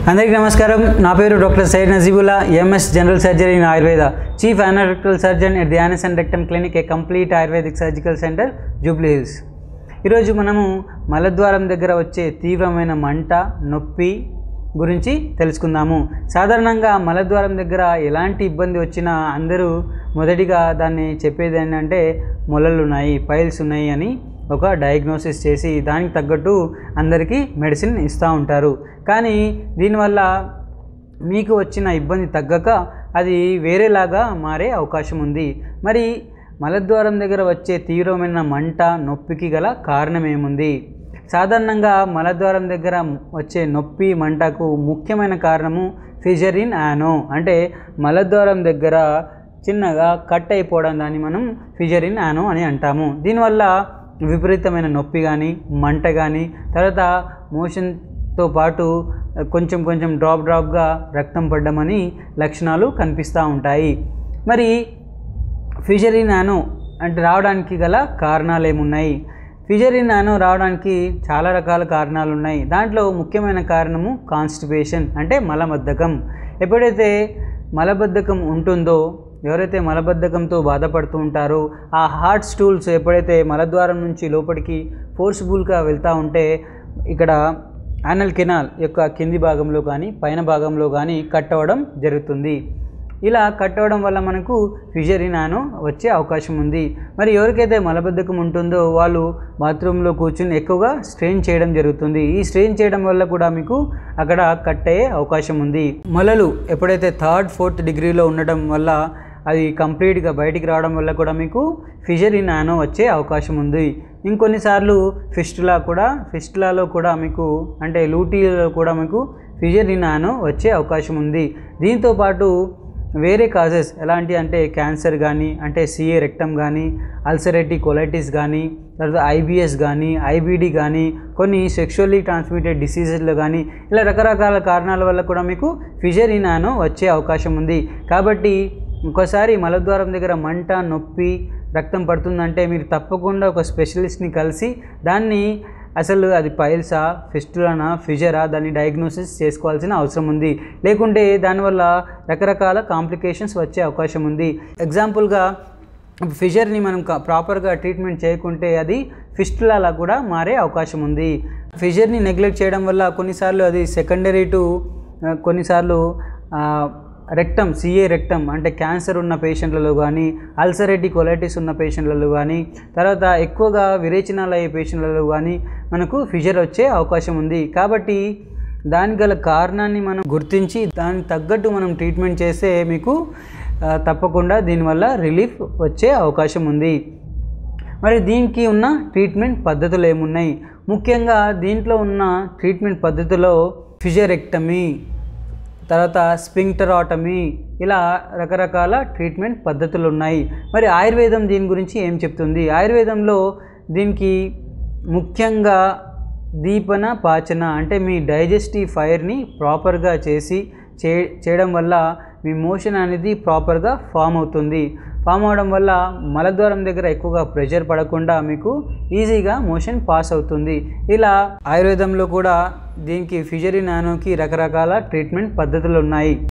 అందరికీ నమస్కారం నా పేరు doctor Syed Najibullah MS general surgery in Ayurveda chief analytical surgeon at the anus and rectum clinic a complete Ayurvedic surgical centre Jubilee Hills ఈరోజు మనము మలద్వారం దగ్గర వచ్చే తీవ్రమైన మంట నొప్పి గురించి తెలుసుకుందాము సాధారణంగా మలద్వారం దగ్గర ఎలాంటి ఇబ్బంది వచ్చినా అందరూ మొదటిగా దాన్ని చెప్పేది ఏంటంటే మొలలు ఉన్నాయి పైల్స్ ఉన్నాయి అని ఒక డయాగ్నోసిస్ చేసి దానికి తగ్గట్టు అందరికీ మెడిసిన్ ఇస్తూ ఉంటారు కానీ దీనివల్ల మీకు వచ్చిన ఇబ్బంది తగ్గక అది వేరేలాగా మారే అవకాశం ఉంది మరి మలద్వారం దగ్గర వచ్చే తీవ్రమైన మంట నొప్పికి గల కారణం ఏముంది సాధారణంగా మలద్వారం దగ్గర వచ్చే నొప్పి మంటకు ముఖ్యమైన కారణము ఫిజరిన్ యానో అంటే మలద్వారం దగ్గర చిన్నగా కట్ అయిపోవడం దాన్ని మనం ఫిజరిన్ యానో అని అంటాము దీనివల్ల విపరీతమైన నొప్పి కానీ మంట కానీ తర్వాత మోషన్తో పాటు కొంచెం కొంచెం డ్రాప్ డ్రాప్గా రక్తం పడ్డమని లక్షణాలు కనిపిస్తూ ఉంటాయి మరి ఫిజరీ నానో అంటే రావడానికి గల కారణాలు ఏమున్నాయి ఫిజరీ నానో రావడానికి చాలా రకాల కారణాలు ఉన్నాయి దాంట్లో ముఖ్యమైన కారణము కాన్స్టిపేషన్ అంటే మలబద్ధకం ఎప్పుడైతే మలబద్ధకం ఉంటుందో ఎవరైతే మలబద్ధకంతో బాధపడుతూ ఉంటారో ఆ హార్ట్ స్టూల్స్ ఎప్పుడైతే మలద్వారం నుంచి లోపలికి ఫోర్స్ఫుల్గా వెళ్తూ ఉంటే ఇక్కడ యానల్ కెనాల్ యొక్క కింది భాగంలో కానీ పైన భాగంలో కానీ కట్ అవ్వడం జరుగుతుంది ఇలా కట్ అవ్వడం వల్ల మనకు ఫిజరినాను వచ్చే అవకాశం ఉంది మరి ఎవరికైతే మలబద్ధకం ఉంటుందో వాళ్ళు బాత్రూంలో కూర్చుని ఎక్కువగా స్ట్రెయిన్ చేయడం జరుగుతుంది ఈ స్ట్రెయిన్ చేయడం వల్ల కూడా మీకు అక్కడ కట్ అయ్యే అవకాశం ఉంది మొలలు ఎప్పుడైతే థర్డ్ ఫోర్త్ డిగ్రీలో ఉండటం వల్ల అది కంప్లీట్గా బయటికి రావడం వల్ల కూడా మీకు ఫిజరిన్ నానో వచ్చే అవకాశం ఉంది ఇంకొన్నిసార్లు ఫిస్టులా కూడా ఫిస్టులాలో కూడా మీకు అంటే లూటీలో కూడా మీకు ఫిజరిన్ నానో వచ్చే అవకాశం ఉంది దీంతోపాటు వేరే కాజెస్ ఎలాంటి అంటే క్యాన్సర్ కానీ అంటే సిఏ రెక్టమ్ కానీ అల్సరేటివ్ కొలైటిస్ కానీ తర్వాత ఐబిఎస్ కానీ ఐబిడి కానీ కొన్ని సెక్షువల్లీ ట్రాన్స్మిటెడ్ డిసీజెస్లో కానీ ఇలా రకరకాల కారణాల వల్ల కూడా మీకు ఫిజరినానో వచ్చే అవకాశం ఉంది కాబట్టి ఇంకోసారి మలద్వారం దగ్గర మంట నొప్పి రక్తం పడుతుందంటే మీరు తప్పకుండా ఒక స్పెషలిస్ట్ని కలిసి దాన్ని అసలు అది పైల్సా ఫిస్టులానా ఫిజరా దాన్ని డయాగ్నోసిస్ చేసుకోవాల్సిన అవసరం ఉంది లేకుంటే దానివల్ల రకరకాల కాంప్లికేషన్స్ వచ్చే అవకాశం ఉంది ఎగ్జాంపుల్గా ఫిజర్ని మనం ప్రాపర్గా ట్రీట్మెంట్ చేయకుంటే అది ఫిస్టులాలా కూడా మారే అవకాశం ఉంది ఫిజర్ని నెగ్లెక్ట్ చేయడం వల్ల కొన్నిసార్లు అది సెకండరీ టు కొన్నిసార్లు రెక్టమ్ సిఏ రెక్టమ్ అంటే క్యాన్సర్ ఉన్న పేషెంట్లలో కానీ అల్సరేటివ్ కొలైటిస్ ఉన్న పేషెంట్లలో కానీ తర్వాత ఎక్కువగా విరేచనాలు అయ్యే పేషెంట్లలో కానీ మనకు ఫిజర్ వచ్చే అవకాశం ఉంది కాబట్టి దానికి గల కారణాన్ని మనం గుర్తించి దానికి తగ్గట్టు మనం ట్రీట్మెంట్ చేస్తే మీకు తప్పకుండా దీనివల్ల రిలీఫ్ వచ్చే అవకాశం ఉంది మరి దీనికి ఉన్న ట్రీట్మెంట్ పద్ధతులు ఏమున్నాయి ముఖ్యంగా దీంట్లో ఉన్న ట్రీట్మెంట్ పద్ధతిలో ఫిజరెక్టమీ తర్వాత స్పింక్టరాటమీ ఇలా రకరకాల ట్రీట్మెంట్ పద్ధతులు ఉన్నాయి మరి ఆయుర్వేదం దీని గురించి ఏం చెప్తుంది ఆయుర్వేదంలో దీనికి ముఖ్యంగా దీపన పాచన అంటే మీ డైజెస్టివ్ ఫైర్ని ప్రాపర్గా చేసి చే చేయడం వల్ల మీ మోషన్ అనేది ప్రాపర్గా ఫామ్ అవుతుంది ఫామ్ అవడం వల్ల మలద్వారం దగ్గర ఎక్కువగా ప్రెషర్ పడకుండా మీకు ఈజీగా మోషన్ పాస్ అవుతుంది ఇలా ఆయుర్వేదంలో కూడా దీనికి ఫిజరీ నానోకి రకరకాల ట్రీట్మెంట్ పద్ధతులు ఉన్నాయి